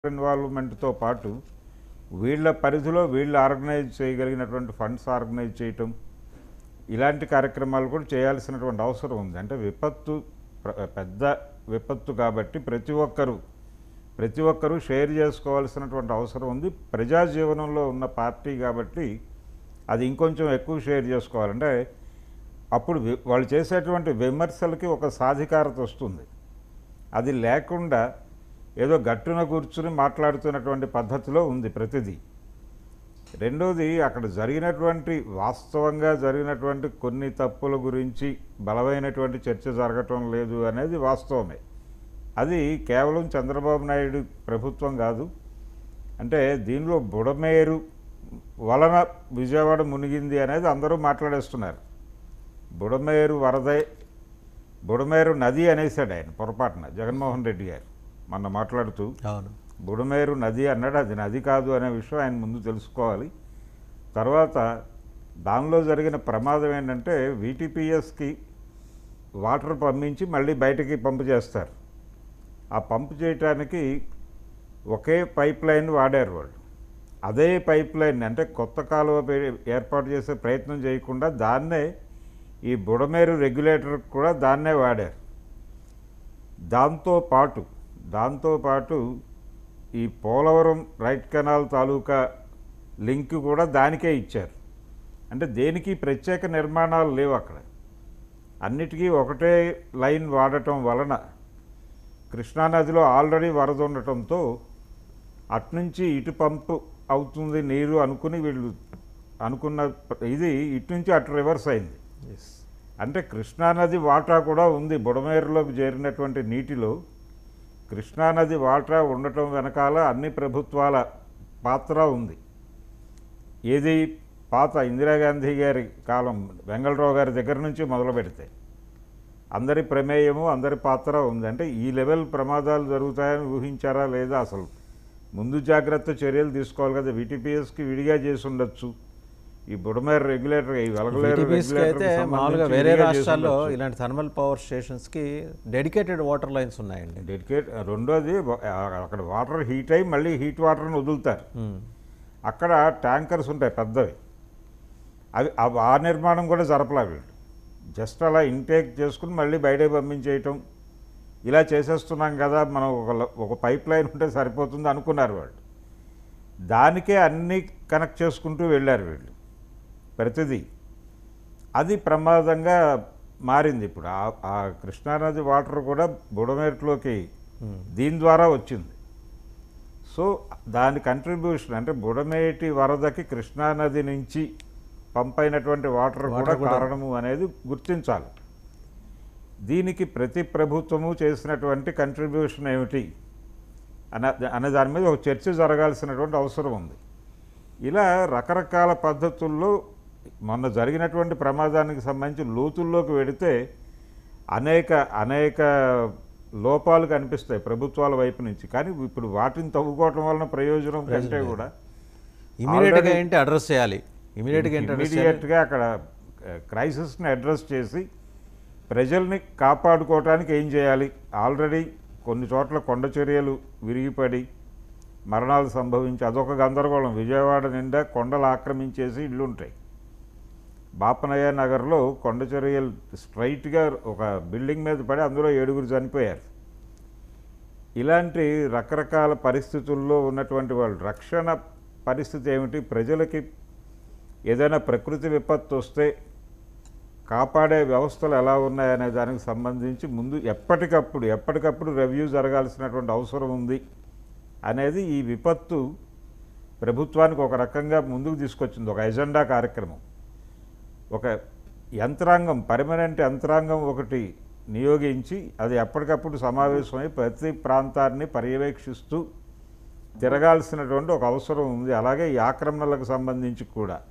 ఇన్వాల్వ్మెంట్తో పాటు వీళ్ళ పరిధిలో వీళ్ళు ఆర్గనైజ్ చేయగలిగినటువంటి ఫండ్స్ ఆర్గనైజ్ చేయటం ఇలాంటి కార్యక్రమాలు కూడా చేయాల్సినటువంటి అవసరం ఉంది అంటే విపత్తు ప్ర- పెద్ద విపత్తు కాబట్టి ప్రతి ఒక్కరూ ప్రతి ఒక్కరూ షేర్ చేసుకోవాల్సినటువంటి అవసరం ఉంది ప్రజా జీవనంలో ఉన్న పార్టీ కాబట్టి అది ఇంకొంచెం ఎక్కువ షేర్ చేసుకోవాలంటే అప్పుడు వి- వాళ్ళు చేసేటువంటి విమర్శలకి ఒక సాధికారత వస్తుంది అది లేకుండా ఏదో గట్టున కూర్చుని మాట్లాడుతున్నటువంటి పద్ధతిలో ఉంది ప్రతిదీ రెండోది అక్కడ జరిగినటువంటి వాస్తవంగా జరిగినటువంటి కొన్ని తప్పుల గురించి బలమైనటువంటి చర్చ జరగటం లేదు అనేది వాస్తవమే అది కేవలం చంద్రబాబు నాయుడు ప్రభుత్వం కాదు అంటే దీనిలో బుడమేరు వలన విజయవాడ మునిగింది అనేది అందరూ మాట్లాడేస్తున్నారు బుడమేరు వరదే బుడమేరు నది అనేసాడు ఆయన పొరపాటున జగన్మోహన్ రెడ్డి గారు మొన్న మాట్లాడుతూ అవును బుడమేరు నది అన్నాడు అది నది కాదు అనే విషయం ఆయన ముందు తెలుసుకోవాలి తర్వాత దానిలో జరిగిన ప్రమాదం ఏంటంటే వీటీపీఎస్కి వాటర్ పంపించి మళ్ళీ బయటికి పంపు చేస్తారు ఆ పంపు చేయటానికి ఒకే పైప్ లైన్ వాడారు వాళ్ళు అదే పైప్ లైన్ అంటే కొత్త కాలువ పే- ఏర్పాటు చేసే ప్రయత్నం చేయకుండా దాన్నే ఈ బుడమేరు రెగ్యులేటర్ కూడా దాన్నే వాడారు దాంతో పాటు దాంతో పాటు ఈ పోలవరం రైట్ కెనాల్ తాలూకా లింక్ కూడా దానికే ఇచ్చారు అంటే దేనికి ప్రత్యేక నిర్మాణాలు లేవు అక్కడ అన్నిటికీ ఒకటే లైన్ వాడటం వలన కృష్ణానదిలో ఆల్రెడీ వరద ఉండటంతో అట్నుంచి ఇటు పంపు అవుతుంది నీరు అనుకుని వీళ్ళు అనుకున్న ఇది ఇటు నుంచి అటు రివర్స్ అయింది ఎస్ అంటే కృష్ణానది వాటా కూడా ఉంది బుడమేరులోకి చేరినటువంటి నీటిలో కృష్ణానది వాటా ఉండటం వెనకాల అన్ని ప్రభుత్వాల పాత్ర ఉంది ఏది పాత ఇందిరాగాంధీ గారి కాలం వెంగళరావు గారి దగ్గర నుంచి మొదలు పెడితే అందరి ప్రమేయము అందరి పాత్ర ఉంది అంటే ఈ లెవెల్ ప్రమాదాలు జరుగుతాయని ఊహించారా లేదా అసలు ముందు జాగ్రత్త చర్యలు తీసుకోవాలి కదా వీటీపీఎస్కి విడిగా చేసి ఉండొచ్చు ఈ బుడమేరు రెగ్యులేటర్ ఈ వెలగలేరు VTPs కి అయితే రెగ్యులేటర్కి మామూలుగా సంబంధించి వేరే విడిగా చేసి రాష్ట్రాల్లో ఉండొచ్చు. ఇలాంటి థర్మల్ పవర్ స్టేషన్స్కి డెడికేటెడ్ వాటర్ లైన్స్ ఉన్నాయండి డెడికేట్ రెండోది వ- అక్కడ వాటర్ హీట్ అయ్యి మళ్ళీ హీట్ వాటర్ని వదులుతారు మ్మ్. అక్కడ ట్యాంకర్స్ ఉంటాయి పెద్దవి అవి అవి ఆ నిర్మాణం కూడా జరపలే వీళ్ళు జస్ట్ అలా ఇంటేక్ చేసుకుని మళ్ళీ బయటకు పంపించేయటం ఇలా చేసేస్తున్నాం కదా మనం ఒక ల- ఒక పైప్ లైన్ ఉంటే సరిపోతుంది అనుకున్నారు వాళ్ళు దానికే అన్నీ కనెక్ట్ చేసుకుంటూ వెళ్ళారు వీళ్ళు ప్రతిదీ అది ప్రమాదంగా మారింది ఇప్పుడు ఆ- ఆ కృష్ణానది వాటర్ కూడా బుడమేరులోకి దీని ద్వారా వచ్చింది సో దాని కంట్రిబ్యూషన్ అంటే బుడమేటి వరదకి కృష్ణానది నుంచి పంపైనటువంటి వాటర్ కూడా వాటర్ కూడా. కారణము అనేది గుర్తించాలి దీనికి ప్రతి ప్రభుత్వము చేసినటువంటి కంట్రిబ్యూషన్ ఏమిటి అన్న అనే దాని మీద ఒక చర్చ జరగాల్సినటువంటి అవసరం ఉంది ఇలా రకరకాల పద్ధతుల్లో మొన్న జరిగినటువంటి ప్రమాదానికి సంబంధించి లోతుల్లోకి వెడితే అనేక అనేక లోపాలు కనిపిస్తాయి ప్రభుత్వాల వైపు నుంచి కానీ ఇప్పుడు వాటిని తవ్వుకోవటం వలన ప్రయోజనం కంటే కూడా ఇమీడియట్గా Already- ఏంటి అడ్రస్ చేయాలి ఇమీడియట్గా ఏంటి అడ్రస్ చేయాలి ఇమీడియట్గా అక్కడ క్రైసిస్ని అడ్రస్ చేసి ప్రజల్ని కాపాడుకోవటానికి ఏం చేయాలి ఆల్రెడీ కొన్ని చోట్ల కొండ చర్యలు విరిగిపడి మరణాలు సంభవించి అదొక గందరగోళం విజయవాడ నిండా కొండలు ఆక్రమించేసి ఇళ్ళు ఉంటాయి బాపనయ్య నగర్లో కొండ చర్యలు స్ట్రైట్గా ఒక బిల్డింగ్ మీద పడి అందులో ఏడుగురు చనిపోయారు ఇలాంటి రకరకాల పరిస్థితుల్లో ఉన్నటువంటి వాళ్ళు రక్షణ పరిస్థితి ఏమిటి ప్రజలకి ఏదైనా ప్రకృతి విపత్తు వస్తే కాపాడే వ్యవస్థలు ఎలా ఉన్నాయనే దానికి సంబంధించి ముందు ఎప్పటికప్పుడు ఎప్పటికప్పుడు రివ్యూ జరగాల్సినటువంటి అవసరం ఉంది అనేది ఈ విపత్తు ప్రభుత్వానికి ఒక రకంగా ముందుకు తీసుకొచ్చింది ఒక ఎజెండా కార్యక్రమం ఒక యంత్రాంగం పర్మనెంట్ యంత్రాంగం ఒకటి నియోగించి అది ఎప్పటికప్పుడు సమావేశమై ప్రతి ప్రాంతాన్ని పర్యవేక్షిస్తూ తిరగాల్సినటువంటి ఒక అవసరం ఉంది అలాగే ఈ ఆక్రమణలకు సంబంధించి కూడా